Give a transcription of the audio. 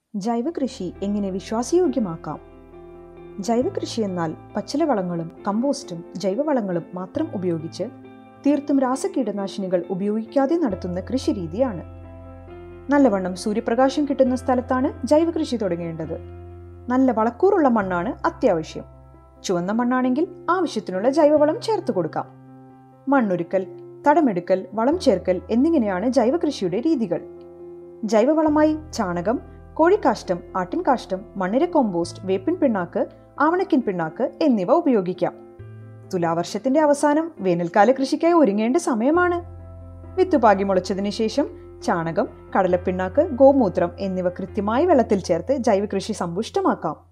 ജൈവകൃഷി എങ്ങനെ വിശ്വാസയോഗ്യമാക്കാം ജൈവകൃഷി എന്നാൽ പച്ചിലവളങ്ങളും കമ്പോസ്റ്റും ജൈവവളങ്ങളും മാത്രം ഉപയോഗിച്ച് തീർത്തും രാസകീടനാശിനികൾ ഉപയോഗിക്കാതെ നടത്തുന്ന കൃഷിരീതിയാണ് നല്ലവണ്ണം സൂര്യപ്രകാശം കിട്ടുന്ന സ്ഥലത്താണ് ജൈവകൃഷി തുടങ്ങേണ്ടത് നല്ല വളക്കൂറുള്ള മണ്ണാണ് അത്യാവശ്യം ചുവന്ന മണ്ണാണെങ്കിൽ ആവശ്യത്തിനുള്ള ജൈവവളം ചേർത്ത് കൊടുക്കാം മണ്ണൊരുക്കൽ തടമെടുക്കൽ വളം ചേർക്കൽ എന്നിങ്ങനെയാണ് ജൈവകൃഷിയുടെ രീതികൾ ജൈവവളമായി ചാണകം കോഴിക്കാഷ്ടം ആട്ടിൻകാഷ്ടം മണ്ണിര കോമ്പോസ്റ്റ് വേപ്പിൻ പിണ്ണാക്ക് ആവണക്കിൻ പിണ്ണാക്ക് എന്നിവ ഉപയോഗിക്കാം തുലാവർഷത്തിന്റെ അവസാനം വേനൽക്കാല കൃഷിക്കായി ഒരുങ്ങേണ്ട സമയമാണ് വിത്തുപാകി മുളച്ചതിന് ശേഷം ചാണകം കടലപ്പിണ്ണാക്ക് ഗോമൂത്രം എന്നിവ കൃത്യമായി വെള്ളത്തിൽ ചേർത്ത് ജൈവകൃഷി സമ്പുഷ്ടമാക്കാം